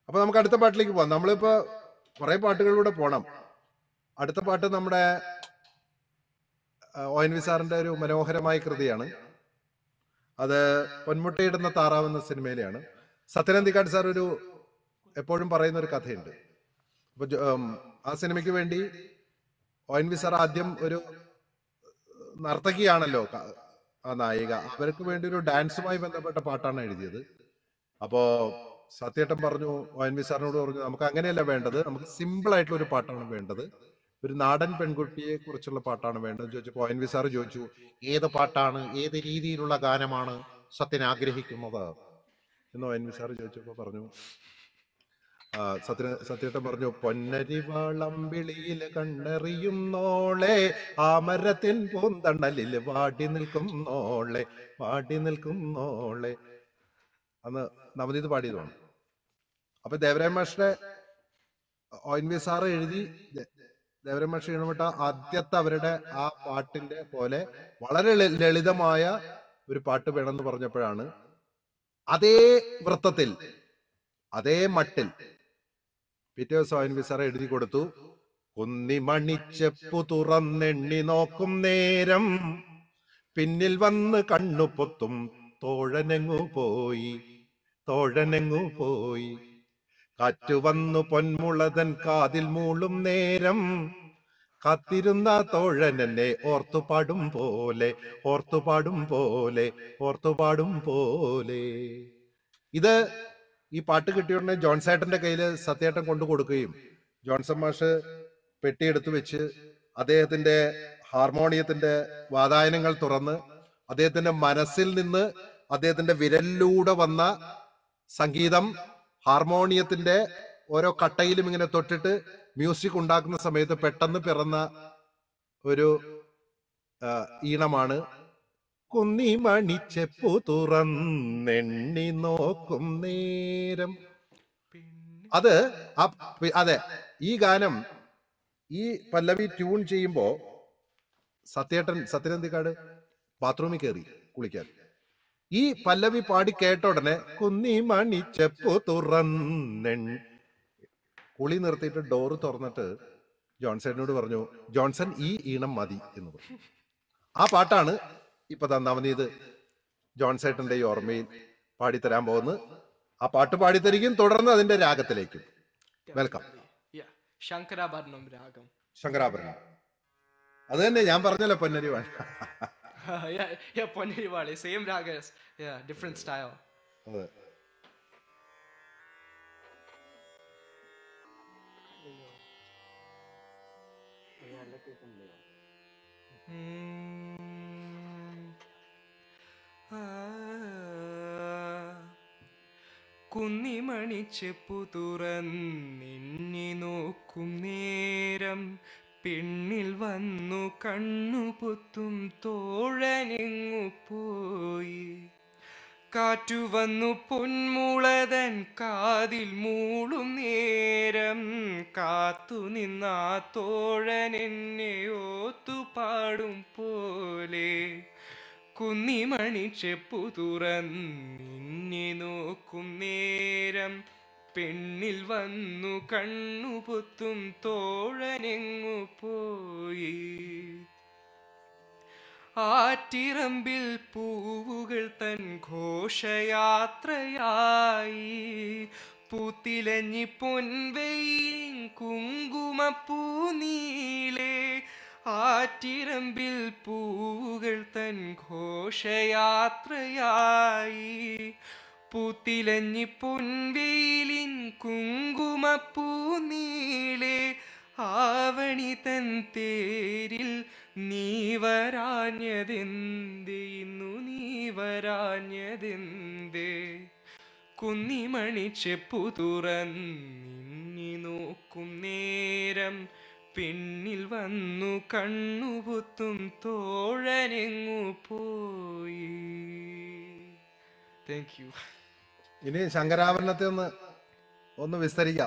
അപ്പൊ നമുക്ക് അടുത്ത പാട്ടിലേക്ക് പോവാം നമ്മളിപ്പോ കുറെ പാട്ടുകളിലൂടെ പോണം അടുത്ത പാട്ട് നമ്മുടെ ആ, ഒ എൻ വി സാറിന്റെ ഒരു മനോഹരമായ കൃതിയാണ് അത് പൊന്മുട്ടയിടുന്ന താറാവ് എന്ന സിനിമയിലെയാണ് സത്യനന്ദിക്കാട് സാർ ഒരു എപ്പോഴും പറയുന്ന ഒരു കഥയുണ്ട് അപ്പൊ ജോ- ഉം, ആ സിനിമയ്ക്ക് വേണ്ടി ഒ എൻ വി സാർ ആദ്യം ഒരു നർത്തകിയാണല്ലോ ക- ആ നായിക അവർക്ക് വേണ്ടി ഒരു ഡാൻസുമായി ബന്ധപ്പെട്ട പാട്ടാണ് എഴുതിയത് അപ്പോ സത്യേട്ടൻ പറഞ്ഞു ഒ എൻ വി സാറിനോട് പറഞ്ഞു നമുക്ക് അങ്ങനെയല്ല വേണ്ടത് നമുക്ക് സിമ്പിൾ ആയിട്ടുള്ള ഒരു പാട്ടാണ് വേണ്ടത് ഒരു നാടൻ പെൺകുട്ടിയെ കുറിച്ചുള്ള പാട്ടാണ് വേണ്ടത് ചോദിച്ചപ്പോൾ ഒ എൻ വി സാർ ചോദിച്ചു ഏത് പാട്ടാണ് ഏത് രീതിയിലുള്ള ഗാനമാണ് സത്യൻ ആഗ്രഹിക്കുന്നത് എന്ന് ഒ എൻ വി സാർ ചോദിച്ചപ്പോൾ പറഞ്ഞു ആ, സത്യ സത്യേട്ടൻ പറഞ്ഞു പൊന്നരി വളമ്പിളിയിൽ കണ്ടെറിയുന്നോളെ ആ മരത്തിൻ പൂന്തണ്ണലിൽ വാടി നിൽക്കുന്നോളെ വാടി നിൽക്കുന്നോളെ അന്ന് നവനീത് പാടിയതാണ് അപ്പൊ ദേവരായ മാഷിന്റെ ഒ എൻ വി സാറ് എഴുതി ദേ- ദേവരായ മാഷ് ഈണമിട്ട ആദ്യത്തെ അവരുടെ ആ പാട്ടിന്റെ പോലെ വളരെ ലളിത- ലളിതമായ ഒരു പാട്ട് വേണമെന്ന് പറഞ്ഞപ്പോഴാണ് അതേ വൃത്തത്തിൽ അതേ മട്ടിൽ പിറ്റേ ദിവസം ഒ എൻ വി സാർ എഴുതി കൊടുത്തു കുന്നിമണിച്ചെപ്പു തുറന്നെണ്ണി നോക്കും നേരം പിന്നിൽ വന്ന് കണ്ണു പൊത്തും തോഴനെങ്ങു പോയി തോഴനെങ്ങു പോയി കാറ്റു വന്നു പൊന്മുളതൻ കാതിൽ മൂളും നേരം കാത്തിരുന്ന തോഴനെന്നെ ഓർത്തുപാടും പോലെ ഓർത്തുപാടും പോലെ ഓർത്തുപാടും പോലെ ഇത് ഈ പാട്ട് കിട്ടിയുടനെ ജോൺസേട്ടന്റെ കയ്യില് സത്യേട്ടൻ കൊണ്ടു കൊടുക്കുകയും ജോൺസൺ മാഷ് പെട്ടിയെടുത്ത് വെച്ച് അദ്ദേഹത്തിന്റെ ഹാർമോണിയത്തിന്റെ വാതായനങ്ങൾ തുറന്ന് അദ്ദേഹത്തിന്റെ മനസ്സിൽ നിന്ന് അദ്ദേഹത്തിന്റെ വിരലിലൂടെ വന്ന സംഗീതം ഹാർമോണിയത്തിന്റെ ഓരോ കട്ടയിലും ഇങ്ങനെ തൊട്ടിട്ട് മ്യൂസിക് ഉണ്ടാക്കുന്ന സമയത്ത് പെട്ടെന്ന് പിറന്ന ഒരു ആ, ഈണമാണ് കുന്നിമണിച്ചെപ്പു തുറന്നെണ്ണി നോക്കും നേരം അത് ആ പി- അതെ ഈ ഗാനം ഈ പല്ലവി ട്യൂൺ ചെയ്യുമ്പോ സത്യേട്ടൻ സത്യനന്ദിക്കാട് ബാത്റൂമിൽ കയറി കുളിക്കാൻ ഈ പല്ലവി പാടി കേട്ട ഉടനെ കുന്നിമണിച്ചെപ്പു തുറന്നെൺ കുളി നിർത്തിയിട്ട് ഡോറ് തുറന്നിട്ട് ജോൺസണിനോട് പറഞ്ഞു ജോൺസൺ ഈ ഈണം മതി എന്ന് പറഞ്ഞു ആ പാട്ടാണ് ഇപ്പൊ നവനീത് ജോൺസേട്ടന്റെ ഈ ഓർമ്മയിൽ പാടിത്തരാൻ പോകുന്നത് ആ പാട്ട് പാടിത്തരികയും തുടർന്ന് അതിന്റെ രാഗത്തിലേക്കും വെൽക്കം Yeah. ശങ്കരാഭരണം രാഗം ശങ്കരാഭരണം അത് തന്നെ ഞാൻ പറഞ്ഞല്ലോ പൊന്നരി വാഴ yeah, yeah, പൊന്നരിവാളി same raga yeah, different style. അതെ കുന്നിമണി ചെപ്പു തുറന്നിന്നി നോക്കും നേരം പെണ്ണിൽ വന്നു കണ്ണു പൊത്തും തോഴനെങ്ങു പോയി കാറ്റു വന്നു പൊന്മുളതൻ കാതിൽ മൂളും നേരം കാത്തു നിന്നാ തോഴൻ എന്നെ ഓത്തുപാടും പോലെ കുന്നിമണി ചെപ്പു തുറന്നിന്നി നോക്കും നേരം പെണ്ണിൽ വന്നു കണ്ണു പൊത്തും തോഴനെങ്ങു പോയി ആറ്റിറമ്പിൽ പൂവുകൾ തൻ ഘോഷയാത്രയായി പൂത്തിലഞ്ഞി പൊൻവെയിൽ കുങ്കുമപ്പൂ നീലേ ആറ്റിറമ്പിൽ പൂവുകൾ തൻ ഘോഷയാത്രയായി പൂത്തിലഞ്ഞി പൊൻവെയിലിൻ കുങ്കുമപ്പൂ നീളെ ആവണി തൻ തേരിൽ നീ വരാഞ്ഞതെന്തേ ഇന്നു നീ വരാഞ്ഞതെന്തേ കുന്നിമണി ചെപ്പു തുറന്നിന്നി നോക്കും നേരം പെണ്ണിൽ വന്നു കണ്ണുപൊത്തും തോഴനെങ്ങു പോയി താങ്ക് യു ഇനി ശങ്കരാഭരണത്തെ ഒന്ന് ഒന്ന് വിസ്തരിക്കാം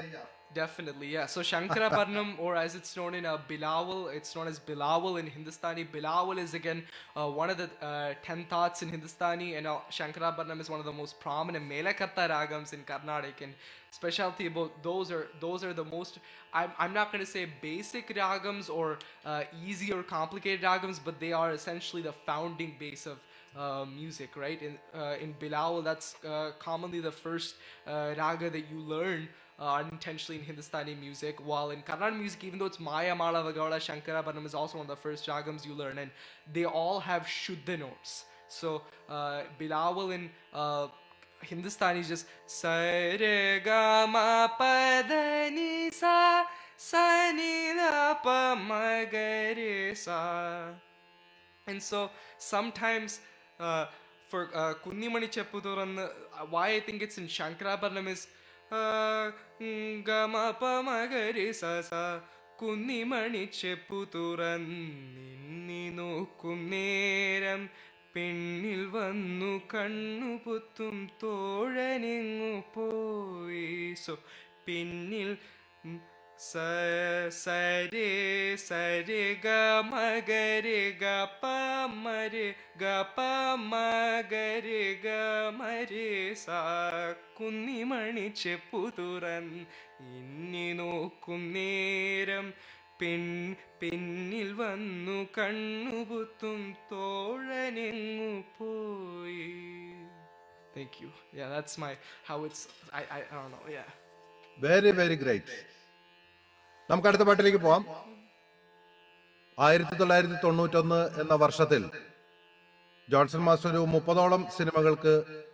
Definitely, yeah. So Shankarabarnam, or as it's known in uh, Bilawal, it's known as Bilawal in Hindustani. Bilawal is again uh, one of the uh, ten thoughts in Hindustani, and uh, Shankarabarnam is one of the most prominent Melakatta ragams in Carnatic. And specialty about those are those are the most. I'm I'm not going to say basic ragams or uh, easy or complicated ragams, but they are essentially the founding base of uh, music, right? In uh, in Bilal, that's uh, commonly the first uh, raga that you learn uh, unintentionally in Hindustani music. While in Carnatic music, even though it's Maya Mala Vagala, Shankarabaranam is also one of the first ragams you learn, and they all have Shuddha notes. So uh, Bilawal in uh, Hindustani is just sa re ga ma pa da ni sa sa ni da pa ma ga re sa. And so sometimes uh, for uh, Kunnimani Cheppuduran, uh, why I think it's in Shankarabaranam is uh, Gama Pamagari Sasa Kunnimani Cheppuduran നിന്നു നേരം പെണ്ണിൽ വന്നു കണ്ണു പൊത്തും തോഴനെങ്ങു പോയി so പിന്നിൽ ഉം, സ സരെ സരെ ഗ മഗരെ ഗ പ മരെ ഗ പ മഗരെ ഗ മരെ സ കുന്നിമണി ചെപ്പുതുറൻ ഇന്നി നോക്കും നേരം പെൺ പെണ്ണിൽ വന്നു കണ്ണുപുത്തും തോഴനെങ്ങു പോയി Thank you. Yeah, that's my how it's. I I, I don't know. Yeah. Very very great നമുക്ക് അടുത്ത പാട്ടിലേക്ക് പോവാം ആയിരത്തി തൊള്ളായിരത്തി തൊണ്ണൂറ്റൊന്ന് എന്ന വർഷത്തിൽ ജോൺസൺ മാസ്റ്റർ ഒരു മുപ്പതോളം സിനിമകൾക്ക്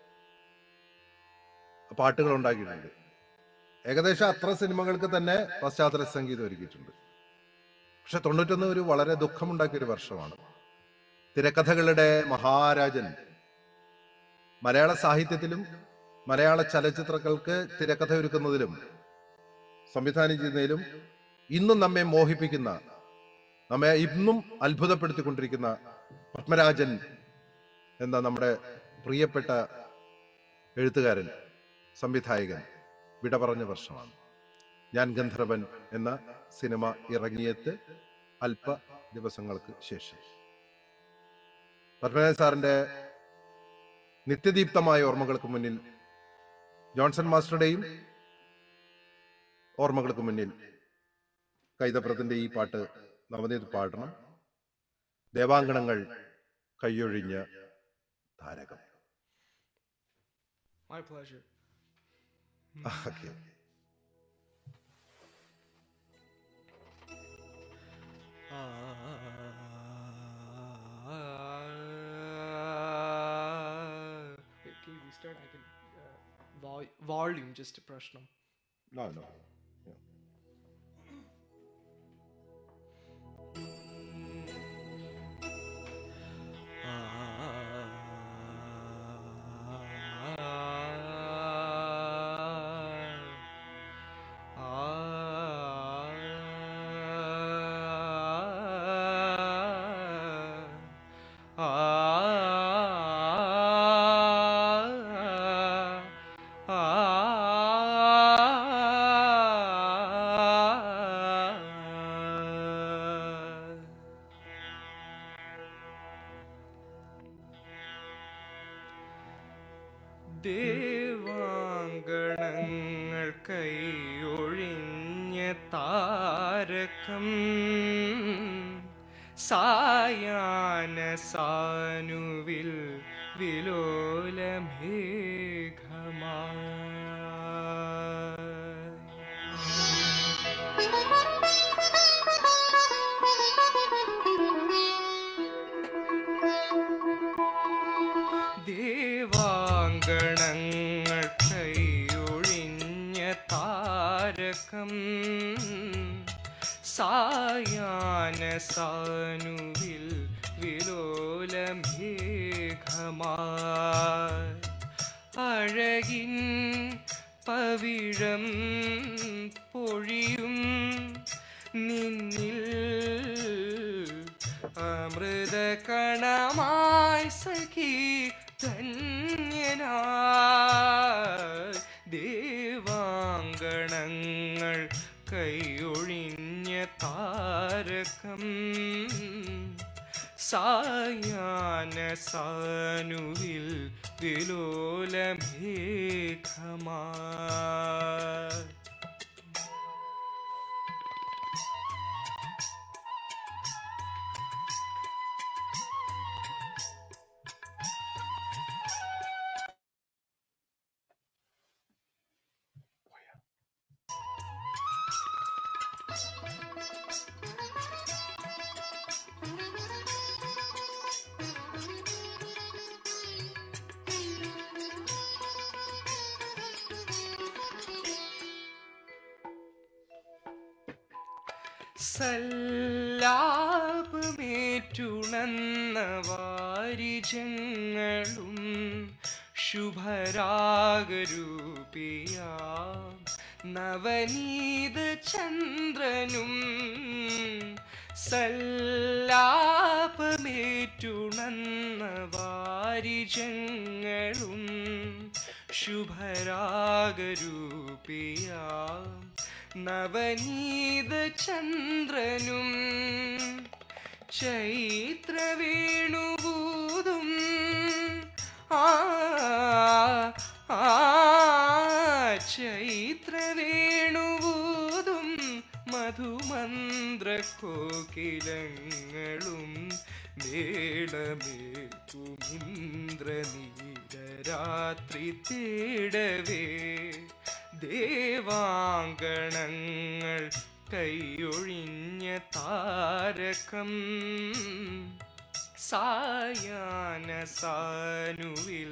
പാട്ടുകൾ ഉണ്ടാക്കിയിട്ടുണ്ട് ഏകദേശം അത്ര സിനിമകൾക്ക് തന്നെ പശ്ചാത്തല സംഗീതം ഒരുക്കിയിട്ടുണ്ട് പക്ഷെ തൊണ്ണൂറ്റൊന്ന് ഒരു വളരെ ദുഃഖമുണ്ടാക്കിയ ഒരു വർഷമാണ് തിരക്കഥകളുടെ മഹാരാജൻ മലയാള സാഹിത്യത്തിലും മലയാള ചലച്ചിത്രങ്ങൾക്ക് തിരക്കഥ ഒരുക്കുന്നതിലും സംവിധാനം ചെയ്യുന്നതിലും ഇന്നും നമ്മെ മോഹിപ്പിക്കുന്ന നമ്മെ ഇന്നും അത്ഭുതപ്പെടുത്തിക്കൊണ്ടിരിക്കുന്ന പത്മരാജൻ എന്ന നമ്മുടെ പ്രിയപ്പെട്ട എഴുത്തുകാരൻ സംവിധായകൻ വിട പറഞ്ഞ വർഷമാണ് ഞാൻ ഗന്ധർവൻ എന്ന സിനിമ ഇറങ്ങിയത് അല്പ ദിവസങ്ങൾക്ക് ശേഷം പത്മനാഭൻ സാറിന്റെ നിത്യദീപ്തമായ ഓർമ്മകൾക്ക് മുന്നിൽ ജോൺസൺ മാസ്റ്ററുടെയും ഓർമ്മകൾക്ക് മുന്നിൽ കൈതപ്രത്തിന്റെ ഈ പാട്ട് നവനീത് പാടണം ദേവാങ്കണങ്ങൾ കൈയൊഴിഞ്ഞ താരകം My pleasure. Okay Wait, can you restart? I can. Uh, vol- volume just a prashnam. No, no. ദേവാങ്കണങ്ങൾ കൈയൊഴിഞ്ഞ താരകം സായാന സാനുവിൽ വിലോലമേഘമായി ദേവാങ്കണങ്ങൾ കൈയൊഴിഞ്ഞ താരകം സായാന സാനുവിൽ വിലോലമേഘമായി അഴകിൻ പവിഴം പൊഴിയും നിന്നിൽ അമൃതകണമായി സഖി ധന്യനായി ദേവാങ്കണങ്ങൾ കൈയൊഴിഞ്ഞ താരകം സായാന സാനുവിൽ വിലോലമേഘമാ സല്ലാപമേറ്റുണന്ന വാരിജങ്ങളും ശുഭരാഗരൂപിയാം നവനീത ചന്ദ്രനും സല്ലാപമേറ്റുണന്ന വാരിജങ്ങളും ശുഭരാഗരൂപിയാം നവനീത ചന്ദ്രനും ചൈത്രവേണുഭൂതും ആ ആ ചൈത്രവേണുഭൂതും മധുമന്ത്ര കോകിലങ്ങളും മേളമേറ്റുമിന്ദ്രനീലരാത്രി തേടവേ ദേവാങ്കണങ്ങൾ കൈയൊഴിഞ്ഞ താരകം സായാന സാനുവിൽ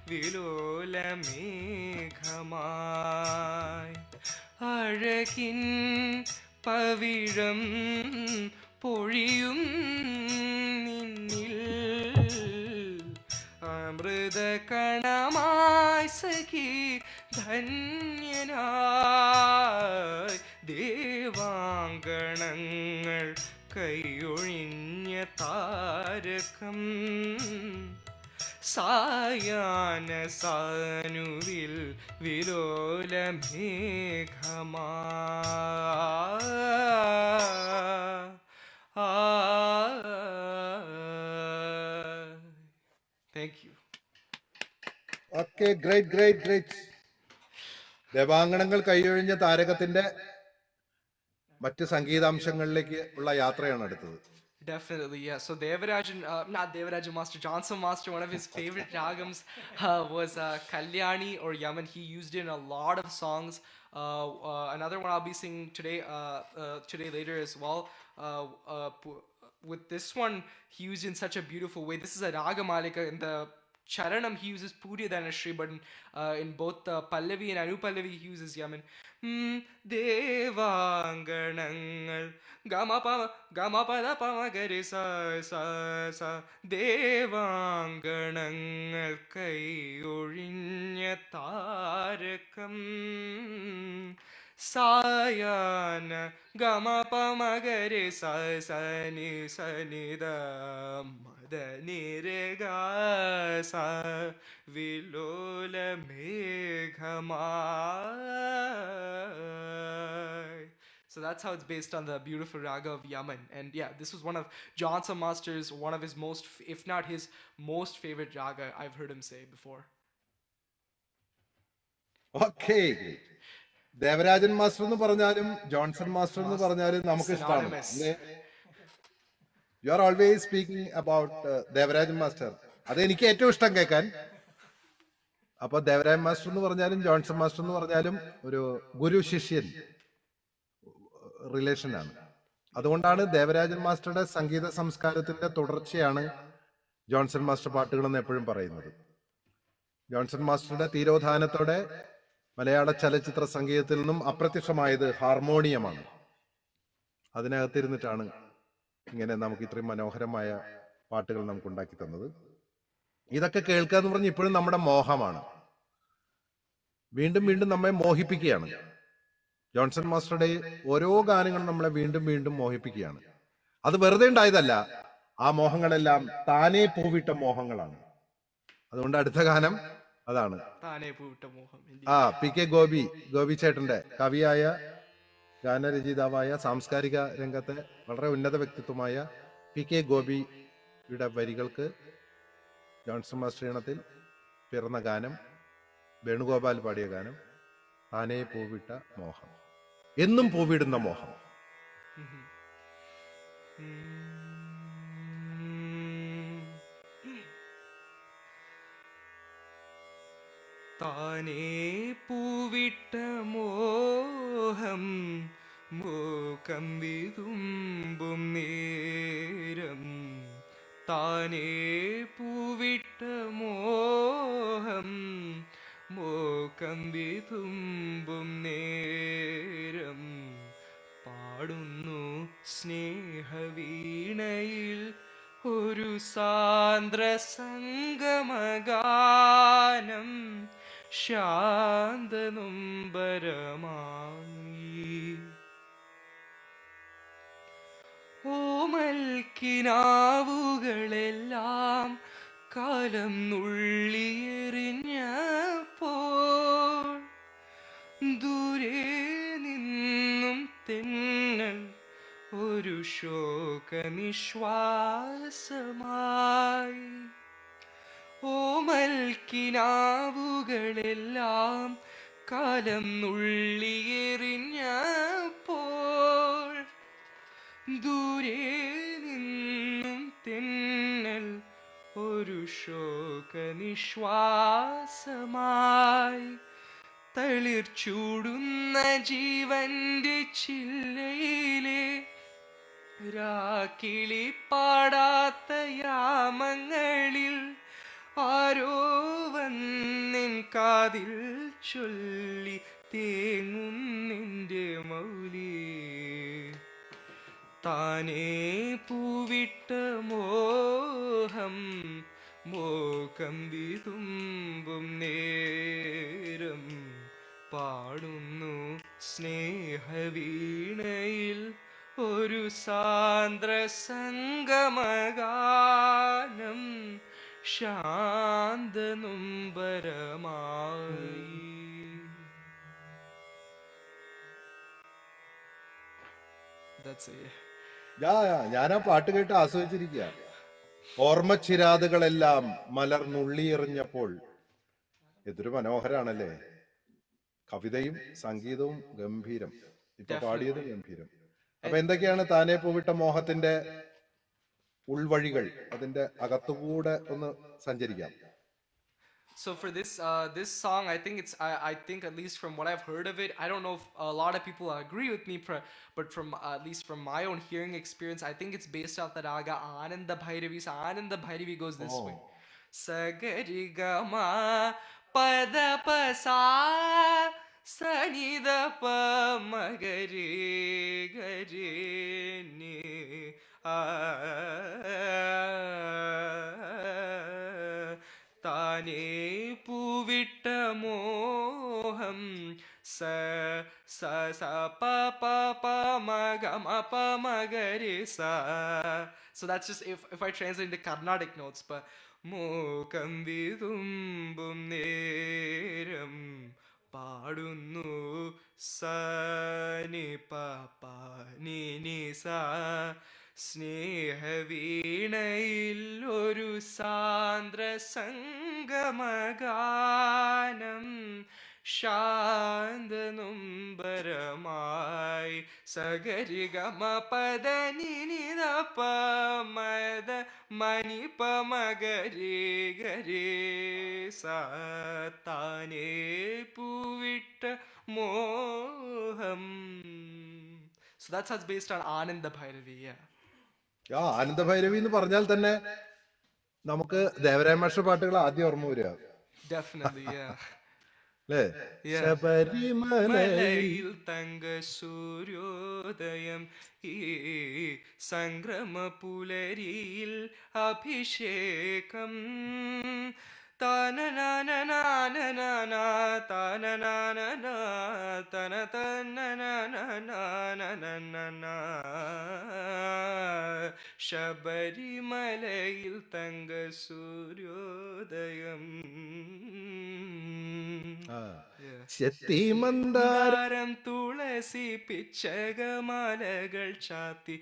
വിലോലമേഘമായി അഴകിൻ പവിഴം പൊഴിയും നിന്നിൽ അമൃതകണമായി സഖി ധന്യനായി ദേവാങ്കണങ്ങൾ കൈയൊഴിഞ്ഞ താരകം സായാന സാനുവിൽ വിലോലമേഘമാ thank you okay great great great ദേവാങ്കണങ്ങൾ കൈയൊഴിഞ്ഞ താരകത്തിന്റെ മറ്റ് സംഗീതാംശങ്ങളിലേക്ക് ഉള്ള യാത്രയാണ് അടുത്തത് Definitely, yeah. So Devarajan, uh, not Devarajan Master, Johnson Master, one of his favorite ragams uh, was uh, Kalyani or Yaman. He used it in a lot of songs. Uh, uh, another one I'll be singing today, uh, uh, today later as well. Uh, uh, pu- with this one, he used it in such a beautiful way. This is a Ragamalika in the Charanam, he uses Puri Dhanashri, but in, uh, in both the Pallavi and Anupallavi, he uses Yaman. Hmm, ദേവാങ്കണങ്ങൾ ഗമ പ ഗമ പദ പമ ഗരി സ സ സ ദേവാങ്കണങ്ങൾ കൈയൊഴിഞ്ഞ താരകം സായാന ഗമ പമ ഗരി സ സ നി സ നി ദ മദ നി രെ ഗ സ വിലോല മേഘമായി So that's how it's based on the beautiful raga of Yaman. And yeah, this was one of Johnson Master's, one of his most, if not his most favorite raga I've heard him say before. Okay Devarajan master എന്ന് പറഞ്ഞാലും Johnson master എന്ന് പറഞ്ഞാലും നമുക്ക് ഇഷ്ടമാണ് Synonymous. You are always speaking about Devarajan master അത് എനിക്ക് ഏറ്റവും ഇഷ്ടം കേൾക്കാൻ അപ്പൊ ദേവരാജൻ മാസ്റ്റർ എന്ന് പറഞ്ഞാലും ജോൺസൺ മാസ്റ്റർ എന്ന് പറഞ്ഞാലും ഒരു ഗുരു ശിഷ്യൻ റിലേഷനാണ് അതുകൊണ്ടാണ് ദേവരാജൻ മാസ്റ്ററുടെ സംഗീത സംസ്കാരത്തിന്റെ തുടർച്ചയാണ് ജോൺസൺ മാസ്റ്റർ പാട്ടുകൾ എന്ന് എപ്പോഴും പറയുന്നത് ജോൺസൺ മാസ്റ്ററുടെ തീരോധാനത്തോടെ മലയാള ചലച്ചിത്ര സംഗീതത്തിൽ നിന്നും അപ്രത്യക്ഷമായത് ഹാർമോണിയമാണ് അതിനകത്തിരുന്നിട്ടാണ് ഇങ്ങനെ നമുക്ക് ഇത്രയും മനോഹരമായ പാട്ടുകൾ നമുക്ക് ഉണ്ടാക്കി തന്നത് ഇതൊക്കെ കേൾക്കുക എന്ന് പറഞ്ഞ് ഇപ്പോഴും നമ്മുടെ മോഹമാണ് വീണ്ടും വീണ്ടും നമ്മെ മോഹിപ്പിക്കുകയാണ് ജോൺസൺ മാസ്റ്ററുടെ ഓരോ ഗാനങ്ങളും നമ്മളെ വീണ്ടും വീണ്ടും മോഹിപ്പിക്കുകയാണ് അത് വെറുതെ ഉണ്ടായതല്ല ആ മോഹങ്ങളെല്ലാം താനേ പൂവിട്ട മോഹങ്ങളാണ് അതുകൊണ്ട് അടുത്ത ഗാനം അതാണ് താനേ പൂവിട്ട മോഹം ആ പി കെ ഗോപി ഗോപി ചേട്ടന്റെ കവിയായ ഗാനരചയിതാവായ സാംസ്കാരിക രംഗത്തെ വളരെ ഉന്നത വ്യക്തിത്വമായ പി കെ ഗോപിയുടെ വരികൾക്ക് ജോൺസൺ മാസ്റ്റർ ഈണത്തിൽ പിറന്ന ഗാനം വേണുഗോപാൽ പാടിയ ഗാനം താനേ പൂവിട്ട മോഹം എന്നും പൂവിടുന്ന മോഹം താനേ പൂവിട്ട മോഹം മൂക്കം വിതുമ്പും നേരം താനേ പൂവിട്ട മോഹം മൂക്കം വിതുമ്പും നേരം പാടുന്നു സ്നേഹവീണയിൽ ഒരു സാന്ദ്ര സംഗമഗാനം ശാന്തനുംബരമായി ഓമൽക്കിനാവുകളെല്ലാം കാലം നുള്ളിയെറിഞ്ഞപ്പോൾ ദൂരെ നിന്നും തെന്നൽ ഒരു ശോകനിശ്വാസമായി ഓമൽക്കിനാവുകളെല്ലാം കാലം നുള്ളിയെറിഞ്ഞപ്പോൾ ദൂരെ നിന്നും തെന്നൽ ഒരു ശോകനിശ്വാസമായി തളിർ ചൂടുന്ന ജീവന്റെ ചില്ലയിലെ രാക്കിളി പാടാത്ത യാമങ്ങളിൽ ആരോ വന്നിൻ കാതിൽ ചൊല്ലി തേങ്ങുന്നിൻ്റെ മൗലി താനേ പൂവിട്ട മോഹം മോകം വിതുമ്പും നേരം പാടുന്നു സ്നേഹവീണയിൽ ഒരു സാന്ദ്ര സംഗമഗാനം ശാന്തനുംബരമായി That's it. യാ യാ, ഞാൻ ആ പാട്ട് കേട്ട് ആസ്വദിച്ചിരിക്കുക ഓർമ്മച്ചിരാതുകളെല്ലാം മലർന്നുള്ളിയെറിഞ്ഞപ്പോൾ ഇതൊരു മനോഹരാണല്ലേ കവിതയും സംഗീതവും ഗംഭീരം ഇപ്പൊ പാടിയതും ഗംഭീരം അപ്പൊ എന്തൊക്കെയാണ് താനേ പൂവിട്ട മോഹത്തിന്റെ ഉൾവഴികൾ അതിന്റെ അകത്തുകൂടെ ഒന്ന് സഞ്ചരിക്കാം So for this uh, this song, I think it's I, I think at least from what I've heard of it, I don't know if a lot of people agree with me, pr- but from uh, at least from my own hearing experience, I think it's based off the raga Ananda Bhairavi. So Ananda Bhairavi goes this way. Sagari gama pada pasa sanida pa magari gari ni a താനേ പൂവിട്ട മോഹം സ സ സ പ പ പ മ ഗ മ പ മ ഗ രി സ So that's just if, if I translate into Carnatic notes, but മൂക്കം വിതുമ്പും നേരം പാടുന്നു സ നി പ പ നി നി സ സ്നേഹവീണയിൽ ഒരു സാന്ദ്ര സംഗമഗാനം ശാന്തനുംബരമായി സഗരിഗമ പദ നിനിത പമദ മണി പമഗരി ഗരി സാനേ പൂവിട്ട മോഹം So that's how it's based on Ananda Bhairavi, yeah. ആ ആനന്ദഭൈരവി എന്ന് പറഞ്ഞാൽ തന്നെ നമുക്ക് ദേവരായ മാഷ പാട്ടുകൾ ആദ്യം ഓർമ്മ വരിക Definitely, yeah. അല്ലേ Yeah. ശബരിമല മലയിൽ തങ്ക സൂര്യോദയം ഈ സംക്രമ പുലരിയിൽ അഭിഷേകം താനനാനനാനനാന താനനാനന തന തന്നനാനനാനനന ശബരിമലയിൽ തങ്ക സൂര്യോദയം ആ. Yeah. ചെത്തി മന്ദാര താരം തുളസി പിച്ചകമാലകൾ ചാത്തി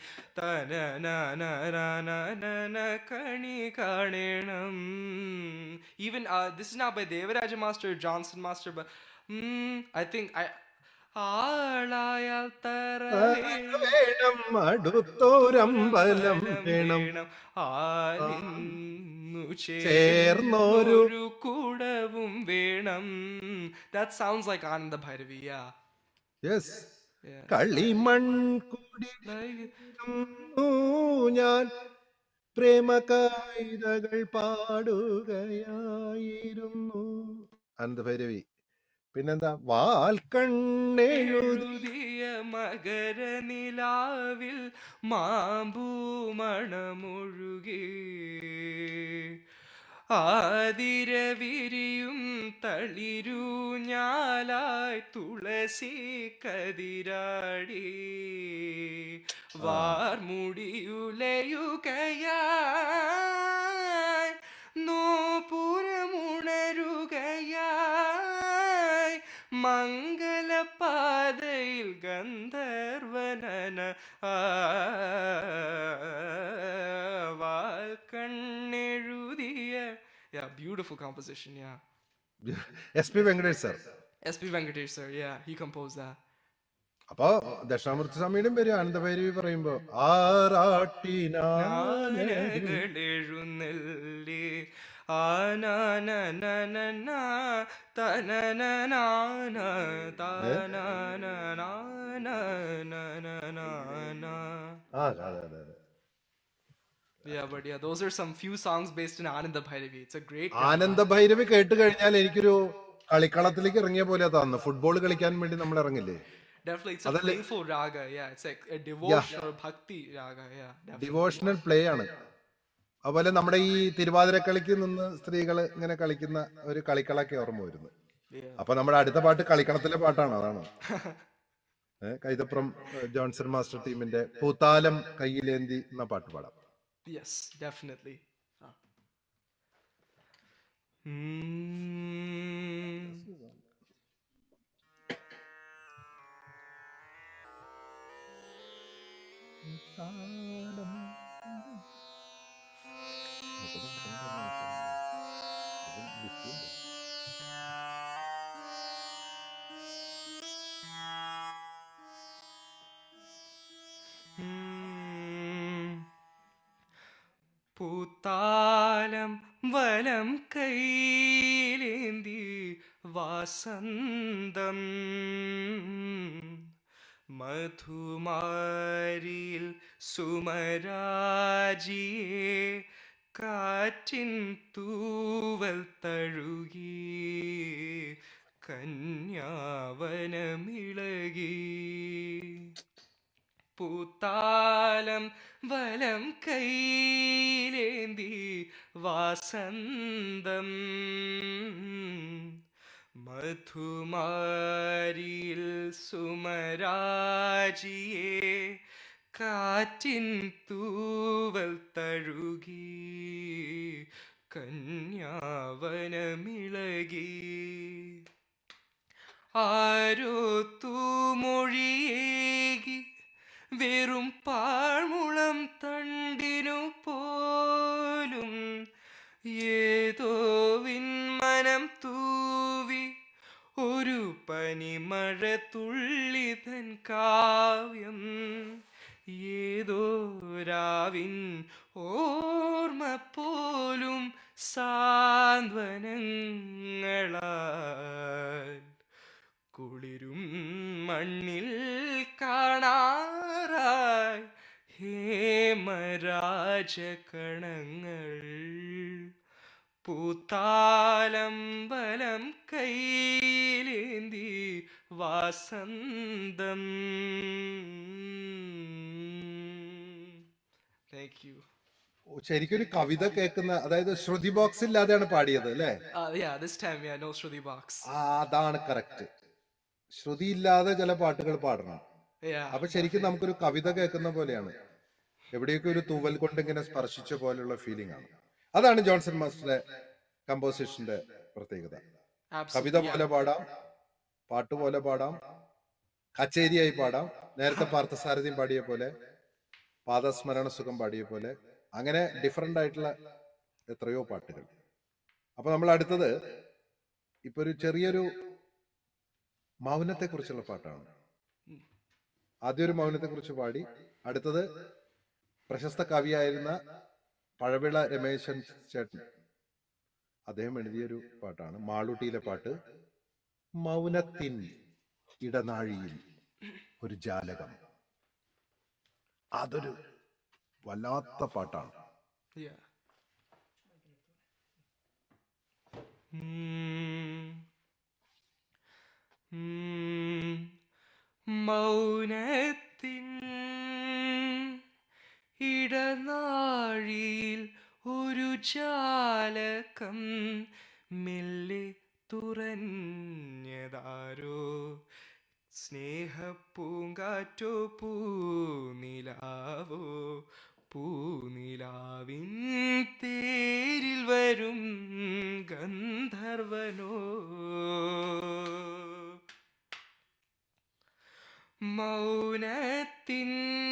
തനന കണി കാണണം even this is not by Devaraja master Johnson master but I think I ആളായാൽ തറ വേണം അടുത്തോരമ്പലം വേണം ആലിന്നു ചേർന്നൊരു ചേർന്നൊരു കൂടവും വേണം that sounds like ആനന്ദ ഭൈരവി yeah യെസ് yeah കളിമൺ കുടി ഞാൻ പ്രേമ കവിതകൾ പാടുകയായിരുന്നു അനന്ത ഭൈരവി പിന്നെന്താ വാൽക്കണ്ണെഴുതി എഴുതിയ മകര നിലാവിൽ മാമ്പൂ മണമൊഴുകി ആതിര വിരിയും തളിരു ഞാലായി തുളസി കതിരാടി വാർമുടിയുലയുകയായി നോപുരമുണരുകയായി മംഗലപാതയിൽ ഗന്ധർവനന വാൽക്കണ്ണെഴുതിയ Yeah, beautiful composition, yeah. S P Venkatesh sir S.P. Venkatesh, sir, yeah, he composed that. അപ്പൊ ദക്ഷിണാമൂർത്തി സ്വാമിയുടെയും പേര് ആനന്ദ ഭൈരവി പറയുമ്പോ ആറാട്ടിനാന എഴുന്നള്ളി ആനനനനന തനനനാന തനനനാനനനനന. ആ അതെ അതെ അതെ Yeah, but yeah, those are some few songs based in Ananda Bhairavi. It's a great. ആനന്ദ ഭൈരവി കേട്ട് കഴിഞ്ഞാൽ എനിക്കൊരു കളിക്കളത്തിലേക്ക് ഇറങ്ങിയ പോലെ തോന്നുന്നു ഫുട്ബോൾ കളിക്കാൻ വേണ്ടി നമ്മൾ ഇറങ്ങില്ലേ Definitely, it's a Adale- playful raga. Yeah, it's like a devotional bhakti raga. Yeah, definitely. Devotional play ആണ് അതുപോലെ നമ്മുടെ ഈ തിരുവാതിരക്കളിക്ക് നിന്ന് സ്ത്രീകൾ ഇങ്ങനെ കളിക്കുന്ന ഒരു കളിക്കളൊക്കെ ഓർമ്മ വരുന്നു Yeah. അപ്പൊ നമ്മുടെ അടുത്ത പാട്ട് കളിക്കളത്തിലെ പാട്ടാണ് അതാണ് ഏ, കൈതപ്രം ഏ, ജോൺസൺ മാസ്റ്റർ ടീമിന്റെ പൂത്താലം കയ്യിലേന്തി എന്ന പാട്ട് പാടാം Yes, definitely. Ah. Mm. Mm. പൂത്താലം വലം കൈലേന്തി വാസന്തം മധുമാരിൽ സുമരാജിയെ കാറ്റിൻ തൂവൽ തഴുകി കന്യാവനമിളകി പൂത്താലം വലം കൈലേന്തി വാസന്തം മധുമാരിൽ സുമരാജിയെ കാറ്റിൻ തൂവൽ തഴുകി കന്യാവനമിളകി ആരോ തൂമൊഴിയേകി വെറും പാഴ്മുളം തണ്ടിനു പോലും ഏതോ വിൺമനം തൂവി ഒരു പനിമഴ തുള്ളിതൻ കാവ്യം ഏതോ രാവിൻ ഓർമ്മ പോലും സാന്ത്വനങ്ങളാൽ കുളിരും മണ്ണിൽ കാണാറായി ഹേമരാജകണങ്ങൾ പൂത്താലം ബലം കൈലേന്തി വാസന്തം താങ്ക് യു ശരിക്കും ഒരു കവിത കേൾക്കുന്ന അതായത് ശ്രുതി ബോക്സ് ഇല്ലാതെയാണ് പാടിയത് അല്ലേ Uh, yeah, this time, yeah, no Shruti box. ആ, അതാണ് കറക്റ്റ് ശ്രുതി ഇല്ലാതെ ചില പാട്ടുകൾ പാടണം Yeah. അപ്പൊ ശരിക്കും നമുക്കൊരു കവിത കേൾക്കുന്ന പോലെയാണ് എവിടെയൊക്കെ ഒരു തൂവൽ കൊണ്ട് ഇങ്ങനെ സ്പർശിച്ച പോലെയുള്ള ഫീലിംഗ് ആണ് അതാണ് ജോൺസൺ മാസ്റ്ററുടെ കമ്പോസിഷന്റെ പ്രത്യേകത Absolutely. കവിത പോലെ പാടാം പാട്ട് പോലെ പാടാം കച്ചേരിയായി പാടാം നേരത്തെ പാർത്ഥസാരഥിയും പാടിയ പോലെ പാദസ്മരണ സുഖം പാടിയ പോലെ അങ്ങനെ ഡിഫറെന്റ് ആയിട്ടുള്ള എത്രയോ പാട്ടുകൾ അപ്പൊ നമ്മൾ അടുത്തത് ഇപ്പൊ ഒരു ചെറിയൊരു മൗനത്തെ കുറിച്ചുള്ള പാട്ടാണ് ആദ്യം ഒരു മൗനത്തെ കുറിച്ച് പാടി അടുത്തത് പ്രശസ്ത കവിയായിരുന്ന പഴവിള രമേശൻ ചേട്ടൻ അദ്ദേഹം എഴുതിയൊരു പാട്ടാണ് മാളൂട്ടിയിലെ പാട്ട് മൗനത്തിൻ ഇടനാഴിയിൽ ഒരു ജാലകം അതൊരു വല്ലാത്ത പാട്ടാണ് Yeah. Hmm. Hmm. മൗനത്തിൻ ഇടനാഴിയിൽ ഒരു ജാലകം മെല്ലെ തുറഞ്ഞതാരോ സ്നേഹപ്പൂങ്കാറ്റോ പൂനിലാവോ പൂനിലാവിൻ തേരിൽ വരും ഗന്ധർവനോ മൗനത്തിൻ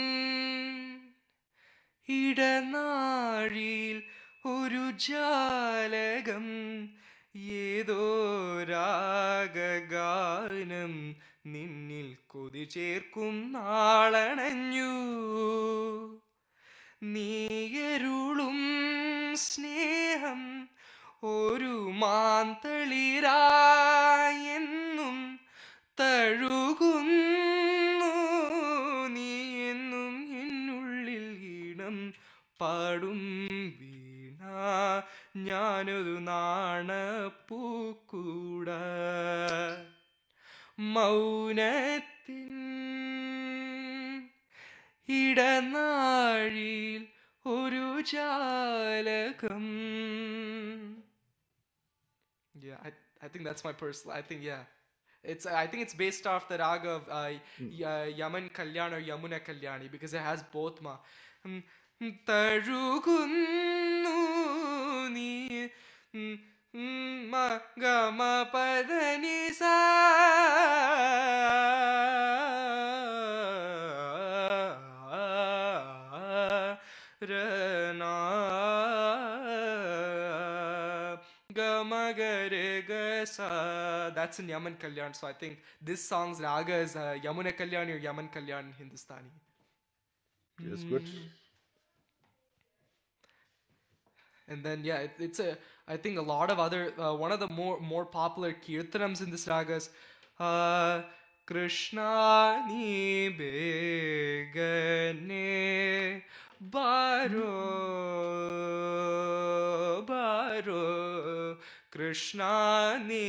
ഇടനാഴിയിൽ ഒരു ജാലകം ഏതോ രാഗഗാനം നിന്നിൽ കൊതി ചേർക്കും നാളണഞ്ഞു നീയരുളും സ്നേഹം ഒരു മാന്തളിരായെന്നും തഴുകുന്നു നീ എന്നും എന്നുള്ളിൽ ഈണം പാടും വീണ ഞാനൊരു നാണപ്പൂക്കൂട മൗനത്തിൻ ഇടനാഴിയിൽ ഒരു ജാലകം Yeah, I, I think that's my personal. I think yeah, it's I think it's based off the raga of uh, y- Yaman Kalyan or Yamuna Kalyani because it has both ma. ഉം, ഉം, തഴുകുന്നു നീ ഉം, ഉം, മ ഗ മ പദ നി സാ ര നാ Gamagare Gasa. That's in Yaman Kalyan. So I think this song's raga is uh, Yamuna Kalyan or Yaman Kalyan in Hindustani. Yes, good. And then yeah, it, it's a. I think a lot of other uh, one of the more more popular kirtanams in this raga is uh, Krishna ni begane baro baro Krishna ni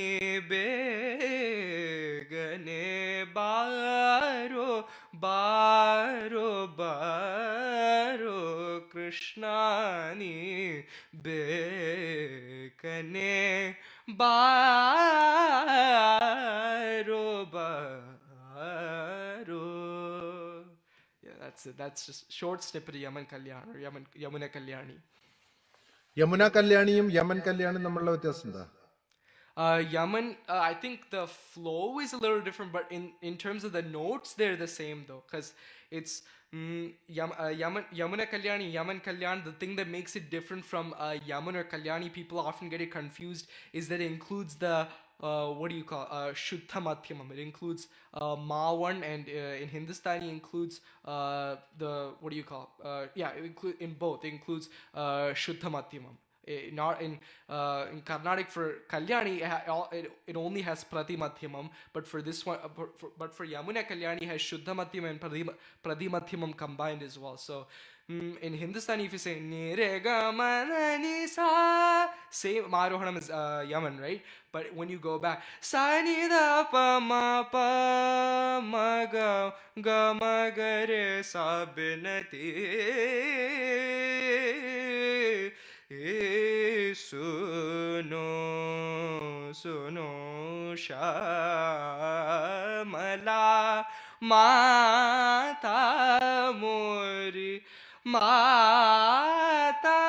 begane baro baro baro Krishna ni bekane baro baro yeah that's it that's just short snippet of Yaman Kalyan or Yaman Yamuna Kalyani Yamuna കല്യാണിയും യമൻ കല്യാണിയും തമ്മിലുള്ള വ്യത്യാസം എന്താ Uh, Yaman, uh, I think the flow is a little different, but in, in terms of the notes, they're the same though, because it's mm, Yam, uh, Yaman, Yamuna Kalyani, Yaman Kalyan. The thing that makes it different from uh, Yaman or Kalyani, people often get it confused, is that it includes the uh, what do you call uh, Shuddha Madhyamam. It includes uh, Mawan, and uh, in Hindustani includes uh, the what do you call? Uh, yeah, it include in both. It includes uh, Shuddha Madhyamam eh, not in uh, in Carnatic for Kalyani, it, ha- all- it, it only has Prati Madhyamam, but for this one, uh, for, for- but for Yamuna Kalyani, it has Shuddha Madhyamam and Prati, Prati Madhyamam combined as well. So mm, in Hindustani, if you say Nire ga ma na ni sa, same Marohanam is uh, Yaman, right? But when you go back, sa ni da pa ma pa ma ga ga ma ga re sa binati. ए सुनो सुनो श्यामला माता मोरी माता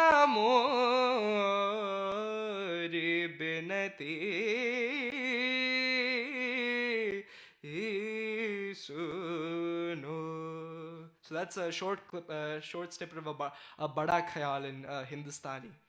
मोरी बिनती suno. So that's a short clip, uh, short snippet of a, ba- a bada khayal in uh, Hindustani.